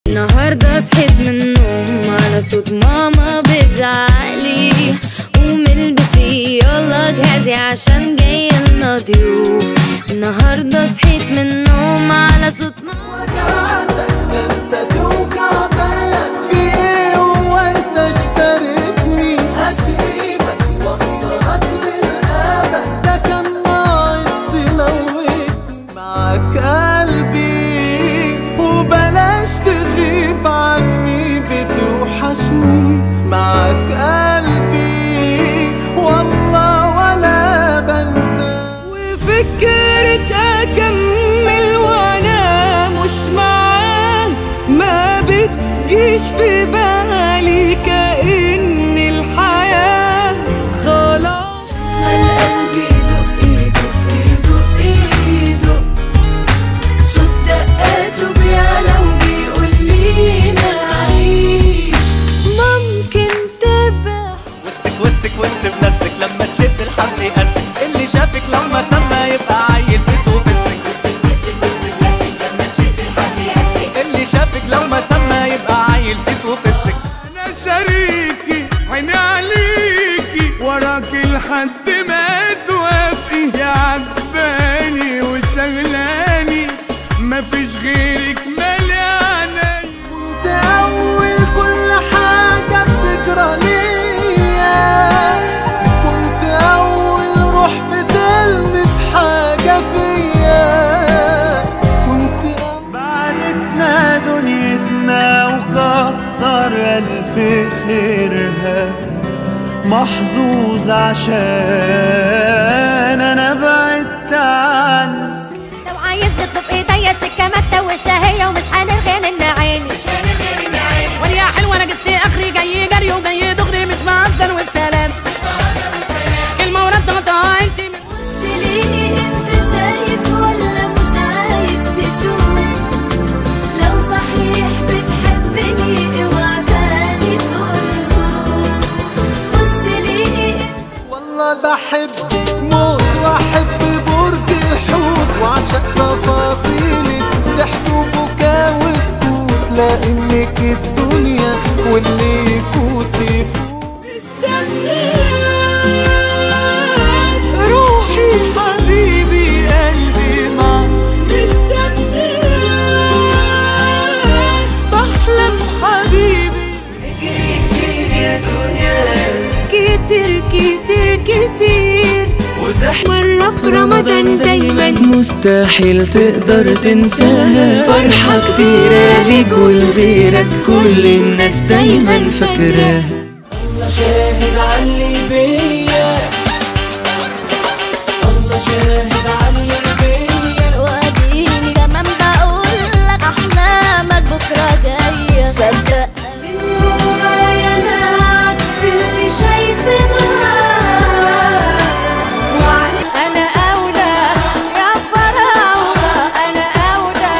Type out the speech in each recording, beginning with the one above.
النهاردة صحيت من النوم على صوت ماما بتزعقلي قوم البسي يلا جهزي عشان جاي لنا ضيوف النهاردة صحيت من النوم على صوت ماما انت توجع بالك في ايه هو انت اشتريتني هسيبك واخسرك للابد ده كان ناقص تموتني معاك قلبي وبلاش تغيب عني بتوحشني معاك قلبي والله ولا بنسى وفكرة اكمل وانا مش معاك ما بتجيش في بالي كأن الحياة خلاص القلب يدق يدق يدق يدق صوت دقاته بيعلى وبيقول لينا عيش ممكن تبقى وسطك وسطك وسط بلاستيك لما تشد الحبل يقسك اللي شافك لما سمى يبقى عيل سيس وفستك اللي شافك لما سمى يبقى عيل سيس وفستك انا شريكي عيني عليكي وراكي لحد ما توافقي يا عجباني وشغلاني مفيش غيرك مالي عيني كنت أول كل حاجة بتجرى ليا كنت أول روح بتلمس حاجة فيا كنت أول بعدتنا دنيتنا وكتر ألف خيرها محظوظ عشان أنا بعدت عنك لو عايز تطلب ايديا السكه ما تتوشها هي ومش هنرغي من عيني وانا يا حلوه انا جبت اخري جاي جري وجاي دغري مش مهزر والسلام كلمه ورد غطاها انت من ليه انت شايف ولا مش عايز تشوف لو صحيح بتحبني اوعى تاني تقول ظروف بص ليه والله بحبك موت واحب برج الحوت وعشق تفاصيلك ضحك وبكا وسكوت لانك الدنيا واللي يفوت يفوت روحي حبيبي قلبي معك بحلم حبيبي كتير كتير كتير مرة في رمضان دايما مستحيل تقدر تنساها فرحة كبيرة ليك ولغيرك كل الناس دايما فاكراها الله شاهد علي بيا الله شاهد علي بيا واديني كمان بقول لك احلامك بكره جايه صدق جوايا انا عكس اللي شايفينها أنا أولى يا فراولة أنا أولى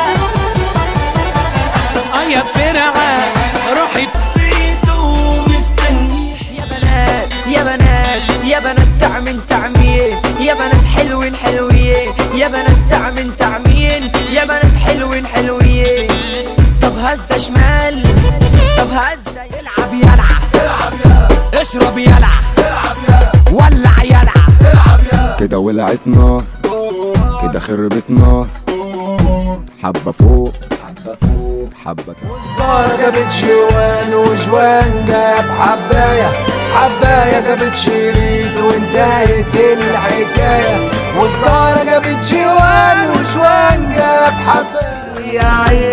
اه يا فرعة روحي تريدوا مستني يا بنات يا بنات يا بنات تعمين تعمين يا بنات حلوين حلوين يا بنات تعمين تعمين يا بنات حلوين حلوين طب هزة شمال طب هزة العب يلعب العب يا اشرب يلعب العب يا ولع يلعب كده ولعت نار كده خربت نار حبة فوق حبة تحت. سكارة جابت جوان وجوان جاب حباية حباية جابت شريط وانتهت الحكاية وسكارة جابت جوان وجوان جاب حباية يا عيني